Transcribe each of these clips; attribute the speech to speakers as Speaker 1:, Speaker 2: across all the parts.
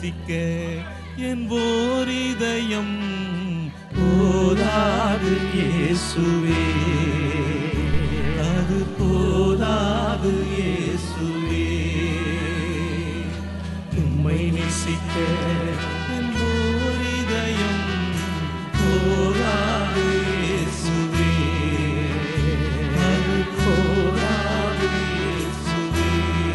Speaker 1: நேசிக்க என் ஓரிதயம் போதாது இயேசுவே அது போதாது இயேசுவே உம்மை நேசிக்க என் ஓரிதயம் போதாது இயேசுவே அது போதாது இயேசுவே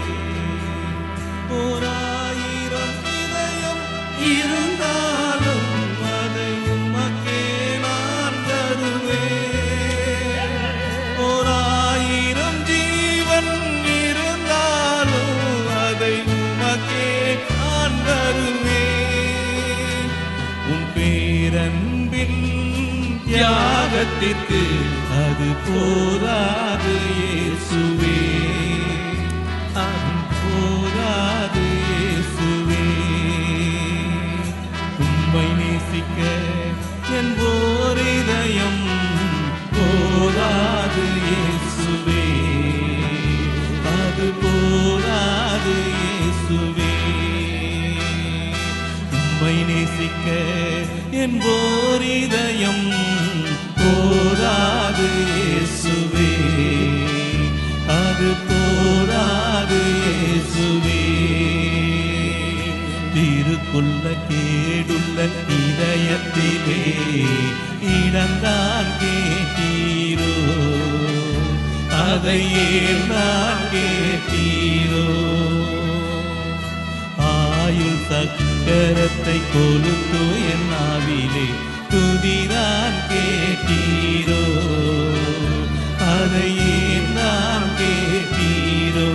Speaker 1: ஓராயிரம் இதயம் இருந்தாலும் அதை உமக்கே நான் தருவேன் ஓராயிரம் ஜீவன் இருந்தாலும் அதை உமக்கே நான் தருவேன் உன் பேரன்பின் தியாகத்திற்கு அது போதாது இயேசுவே அது போதாது இயேசுவே உம்மை நேசிக்க என் ஓரிதயம் போதாது இயேசுவே அது போதாது இயேசுவே உம்மை நேசிக்க என் ஓரிதயம் போதாது இயேசுவே அது போதாது இயேசுவே திருக்குள்ள கேடுள்ள இதயத்திலே இடந்தான் கேட்டீரோ அதையே நான் கேட்டீரோ ஆயுள் சக்கரத்தை கொலுத்து என் ஆவிலே துதிதான் கேட்டீரோ அதையே நான் கேட்டீரோ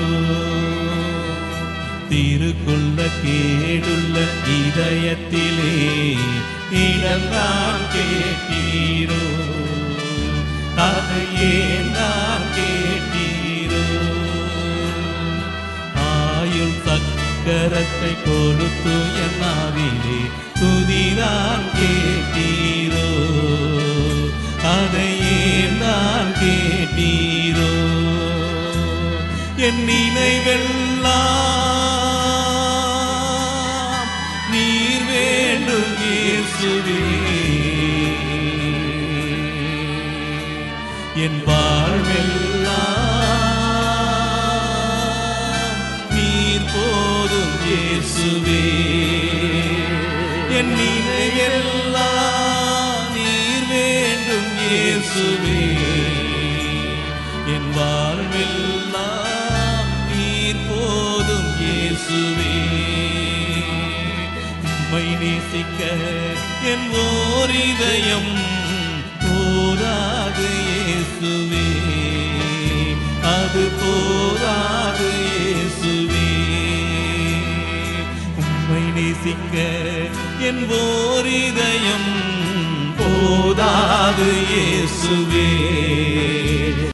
Speaker 1: திருக்குள்ள கேடுள்ள இதயத்திலே இடம்தான் கேட்டீரோ அதையே நான் கேட்டீரோ ஆயுள் சக்கரத்தை கொடுத்து என் நாவிலே துதிதான் கேட்டீரோ அதையே நான் கேட்டீரோ என் நினைவெல்லாம் நீர் வேண்டும் இயேசுவே என் வாழ்வெல்லாம் நீர் போதும் இயேசுவே என் நினைவெல்லாம் நீர் வேண்டும் இயேசுவே என் வாழ்வெல்லாம் நீர் போதும் இயேசுவே உம்மை நேசிக்க என் ஓரிதயம் போராது இயேசுவே அது போராது இயேசுவே உம்மை நேசிக்க என் ஓரிதயம் போதாது இயேசுவே